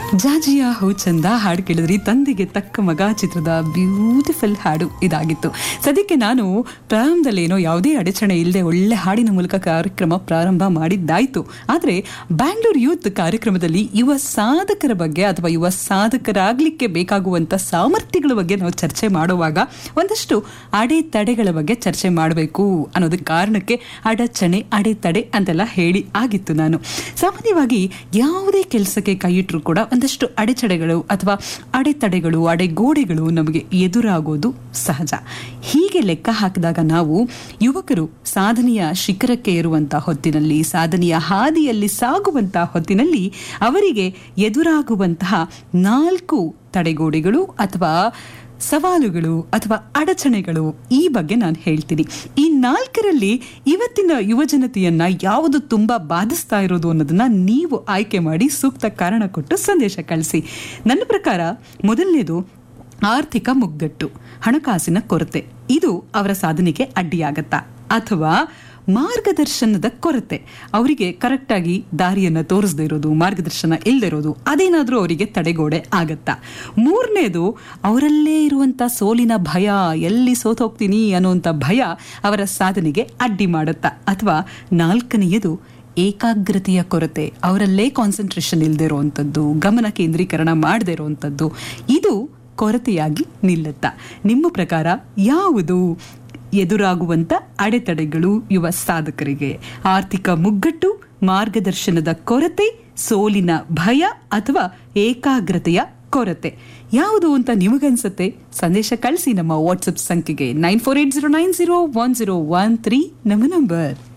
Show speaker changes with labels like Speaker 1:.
Speaker 1: ಜಾಜಿಯ ಹೂ ಚಂದ ಹಾಡು ಕೇಳಿದ್ರಿ ತಂದೆಗೆ ತಕ್ಕ ಮಗ ಚಿತ್ರದ ಬ್ಯೂಟಿಫುಲ್ ಹಾಡು ಇದಾಗಿತ್ತು ಸದ್ಯಕ್ಕೆ ನಾನು ಪ್ರಾರಂಭದಲ್ಲೇನೋ ಯಾವುದೇ ಅಡಚಣೆ ಇಲ್ಲದೆ ಒಳ್ಳೆ ಹಾಡಿನ ಮೂಲಕ ಕಾರ್ಯಕ್ರಮ ಪ್ರಾರಂಭ ಮಾಡಿದ್ದಾಯ್ತು ಆದರೆ ಬ್ಯಾಂಗ್ಳೂರ್ ಯೂತ್ ಕಾರ್ಯಕ್ರಮದಲ್ಲಿ ಯುವ ಸಾಧಕರ ಬಗ್ಗೆ ಅಥವಾ ಯುವ ಸಾಧಕರಾಗಲಿಕ್ಕೆ ಬೇಕಾಗುವಂಥ ಸಾಮರ್ಥ್ಯಗಳ ಬಗ್ಗೆ ನಾವು ಚರ್ಚೆ ಮಾಡುವಾಗ ಒಂದಷ್ಟು ಅಡೆತಡೆಗಳ ಬಗ್ಗೆ ಚರ್ಚೆ ಮಾಡಬೇಕು ಅನ್ನೋದಕ್ಕೆ ಕಾರಣಕ್ಕೆ ಅಡಚಣೆ ಅಡೆತಡೆ ಅಂತೆಲ್ಲ ಹೇಳಿ ಆಗಿತ್ತು ನಾನು ಸಾಮಾನ್ಯವಾಗಿ ಯಾವುದೇ ಕೆಲಸಕ್ಕೆ ಕೈ ಇಟ್ಟರು ಕೂಡ ಒಂದಷ್ಟು ಅಡೆಚಡೆಗಳು ಅಥವಾ ಅಡೆತಡೆಗಳು ಅಡೆಗೋಡೆಗಳು ನಮಗೆ ಎದುರಾಗೋದು ಸಹಜ ಹೀಗೆ ಲೆಕ್ಕ ಹಾಕಿದಾಗ ನಾವು ಯುವಕರು ಸಾಧನೆಯ ಶಿಖರಕ್ಕೆ ಇರುವಂತಹ ಹೊತ್ತಿನಲ್ಲಿ ಸಾಧನೆಯ ಹಾದಿಯಲ್ಲಿ ಸಾಗುವಂತಹ ಹೊತ್ತಿನಲ್ಲಿ ಅವರಿಗೆ ಎದುರಾಗುವಂತಹ ನಾಲ್ಕು ತಡೆಗೋಡೆಗಳು ಅಥವಾ ಸವಾಲುಗಳು ಅಥವಾ ಅಡಚಣೆಗಳು ಈ ಬಗ್ಗೆ ನಾನು ಹೇಳ್ತೀನಿ ಈ ನಾಲ್ಕರಲ್ಲಿ ಇವತ್ತಿನ ಯುವಜನತೆಯನ್ನ ಯಾವುದು ತುಂಬಾ ಬಾಧಿಸ್ತಾ ಇರೋದು ಅನ್ನೋದನ್ನ ನೀವು ಆಯ್ಕೆ ಮಾಡಿ ಸೂಕ್ತ ಕಾರಣ ಕೊಟ್ಟು ಸಂದೇಶ ಕಳಿಸಿ ನನ್ನ ಪ್ರಕಾರ ಮೊದಲನೇದು ಆರ್ಥಿಕ ಮುಗ್ಗಟ್ಟು ಹಣಕಾಸಿನ ಕೊರತೆ ಇದು ಅವರ ಸಾಧನೆಗೆ ಅಡ್ಡಿಯಾಗತ್ತಾ ಅಥವಾ ಮಾರ್ಗದರ್ಶನದ ಕೊರತೆ ಅವರಿಗೆ ಕರೆಕ್ಟಾಗಿ ದಾರಿಯನ್ನು ತೋರಿಸದೇ ಇರೋದು ಮಾರ್ಗದರ್ಶನ ಇಲ್ಲದೆ ಇರೋದು ಅದೇನಾದರೂ ಅವರಿಗೆ ತಡೆಗೋಡೆ ಆಗತ್ತಾ ಮೂರನೇದು ಅವರಲ್ಲೇ ಇರುವಂಥ ಸೋಲಿನ ಭಯ ಎಲ್ಲಿ ಸೋತೋಗ್ತೀನಿ ಅನ್ನುವಂಥ ಭಯ ಅವರ ಸಾಧನೆಗೆ ಅಡ್ಡಿ ಮಾಡುತ್ತಾ ಅಥವಾ ನಾಲ್ಕನೆಯದು ಏಕಾಗ್ರತೆಯ ಕೊರತೆ ಅವರಲ್ಲೇ ಕಾನ್ಸಂಟ್ರೇಷನ್ ಇಲ್ಲದೆ ಇರುವಂಥದ್ದು ಗಮನ ಕೇಂದ್ರೀಕರಣ ಮಾಡದೇ ಇರುವಂಥದ್ದು ಇದು ಕೊರತೆಯಾಗಿ ನಿಲ್ಲುತ್ತಾ ನಿಮ್ಮ ಪ್ರಕಾರ ಯಾವುದು ಎದುರಾಗುವಂತ ಅಡೆತಡೆಗಳು ಯುವ ಸಾಧಕರಿಗೆ ಆರ್ಥಿಕ ಮುಗ್ಗಟ್ಟು ಮಾರ್ಗದರ್ಶನದ ಕೊರತೆ ಸೋಲಿನ ಭಯ ಅಥವಾ ಏಕಾಗ್ರತೆಯ ಕೊರತೆ ಯಾವುದು ಅಂತ ನಿಮಗನ್ಸುತ್ತೆ ಸಂದೇಶ ಕಳಿಸಿ ನಮ್ಮ ವಾಟ್ಸಪ್ ಸಂಖ್ಯೆಗೆ nine four eight zero nine zero one zero one three ನಮ್ಮ ನಂಬರ್